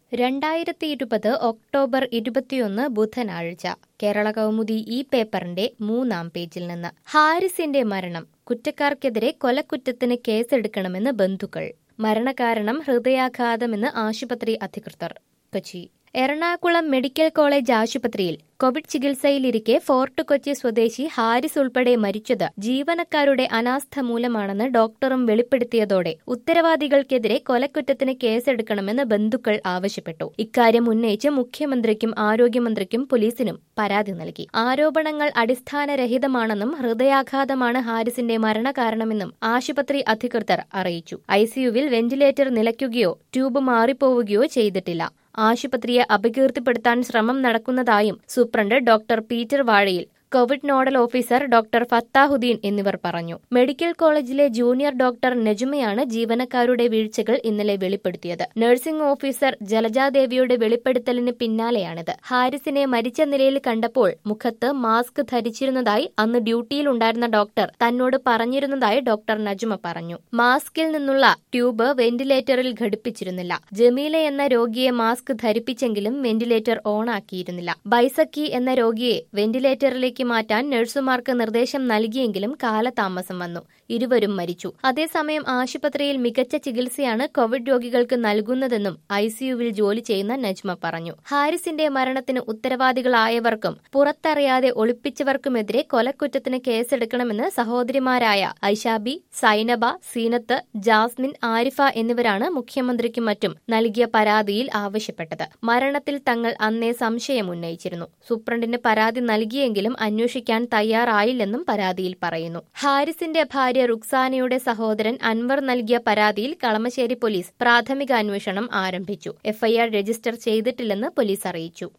രണ്ടായിരത്തി ഇരുപത് ഒക്ടോബർ ഇരുപത്തിയൊന്ന് ബുധനാഴ്ച കേരള കൗമുദി ഈ പേപ്പറിന്റെ മൂന്നാം പേജിൽ നിന്ന് ഹാരിസിന്റെ മരണം കുറ്റക്കാർക്കെതിരെ കൊലക്കുറ്റത്തിന് കേസെടുക്കണമെന്ന് ബന്ധുക്കൾ മരണകാരണം ഹൃദയാഘാതമെന്ന് ആശുപത്രി അധികൃതർ കൊച്ചി എറണാകുളം മെഡിക്കൽ കോളേജ് ആശുപത്രിയിൽ കോവിഡ് ചികിത്സയിലിരിക്കെ ഫോർട്ട് കൊച്ചി സ്വദേശി ഹാരിസ് ഉൾപ്പെടെ മരിച്ചത് ജീവനക്കാരുടെ അനാസ്ഥ മൂലമാണെന്ന് ഡോക്ടറും വെളിപ്പെടുത്തിയതോടെ ഉത്തരവാദികൾക്കെതിരെ കൊലക്കുറ്റത്തിന് കേസെടുക്കണമെന്ന് ബന്ധുക്കൾ ആവശ്യപ്പെട്ടു ഇക്കാര്യം ഉന്നയിച്ച് മുഖ്യമന്ത്രിക്കും ആരോഗ്യമന്ത്രിക്കും പോലീസിനും പരാതി നൽകി ആരോപണങ്ങൾ അടിസ്ഥാനരഹിതമാണെന്നും ഹൃദയാഘാതമാണ് ഹാരിസിന്റെ മരണകാരണമെന്നും ആശുപത്രി അധികൃതർ അറിയിച്ചു ഐസിയുവിൽ വെന്റിലേറ്റർ നിലയ്ക്കുകയോ ട്യൂബ് മാറിപ്പോവുകയോ ചെയ്തിട്ടില്ല ആശുപത്രിയെ അപകീർത്തിപ്പെടുത്താൻ ശ്രമം നടക്കുന്നതായും superintendent doctor Peter Vazhayil Covid nodal officer doctor Fathahuddin എന്നിവർ പറഞ്ഞു മെഡിക്കൽ കോളേജിലെ ജൂനിയർ ഡോക്ടർ നജുമയാണ് ജീവനക്കാരുടെ വീഴ്ചകൾ ഇന്നലെ വെളിപ്പെടുത്തിയത് നഴ്സിംഗ് ഓഫീസർ ജലജാദേവിയുടെ വെളിപ്പെടുത്തലിന് പിന്നാലെയാണിത് ഹാരിസിനെ മരിച്ച നിലയിൽ കണ്ടപ്പോൾ മുഖത്ത് മാസ്ക് ധരിച്ചിരുന്നതായി അന്ന് ഡ്യൂട്ടിയിലുണ്ടായിരുന്ന ഡോക്ടർ തന്നോട് പറഞ്ഞിരുന്നതായി ഡോക്ടർ നജുമ പറഞ്ഞു മാസ്കിൽ നിന്നുള്ള ട്യൂബ് വെന്റിലേറ്ററിൽ ഘടിപ്പിച്ചിരുന്നില്ല ജമീല എന്ന രോഗിയെ മാസ്ക് ധരിപ്പിച്ചെങ്കിലും വെന്റിലേറ്റർ ഓണാക്കിയിരുന്നില്ല ബൈസക്കി എന്ന രോഗിയെ വെന്റിലേറ്ററിലേക്ക് ിലേക്ക് മാറ്റാൻ നഴ്സുമാർക്ക് നിർദ്ദേശം നൽകിയെങ്കിലും കാലതാമസം വന്നു ഇരുവരും മരിച്ചു അതേസമയം ആശുപത്രിയിൽ മികച്ച ചികിത്സയാണ് കോവിഡ് രോഗികൾക്ക് നൽകുന്നതെന്നും ഐസിയുവിൽ ജോലി ചെയ്യുന്ന നജ്മ പറഞ്ഞു ഹാരിസിന്റെ മരണത്തിന് ഉത്തരവാദികളായവർക്കും പുറത്തറിയാതെ ഒളിപ്പിച്ചവർക്കുമെതിരെ കൊലക്കുറ്റത്തിന് കേസെടുക്കണമെന്ന് സഹോദരിമാരായ ഐഷാബി സൈനബ സീനത്ത് ജാസ്മിൻ ആരിഫ എന്നിവരാണ് മുഖ്യമന്ത്രിക്കും മറ്റും നൽകിയ പരാതിയിൽ ആവശ്യപ്പെട്ടത് മരണത്തിൽ തങ്ങൾ അന്നേ സംശയം ഉന്നയിച്ചിരുന്നു സൂപ്രണ്ടിന് പരാതി നൽകിയെങ്കിലും അന്വേഷിക്കാൻ തയ്യാറായില്ലെന്നും പരാതിയിൽ പറയുന്നു ഹാരിസിന്റെ ഭാര്യ റുക്സാനയുടെ സഹോദരൻ അൻവർ നൽകിയ പരാതിയിൽ കളമശ്ശേരി പോലീസ് പ്രാഥമിക അന്വേഷണം ആരംഭിച്ചു എഫ്ഐആർ രജിസ്റ്റർ ചെയ്തിട്ടില്ലെന്ന് പോലീസ് അറിയിച്ചു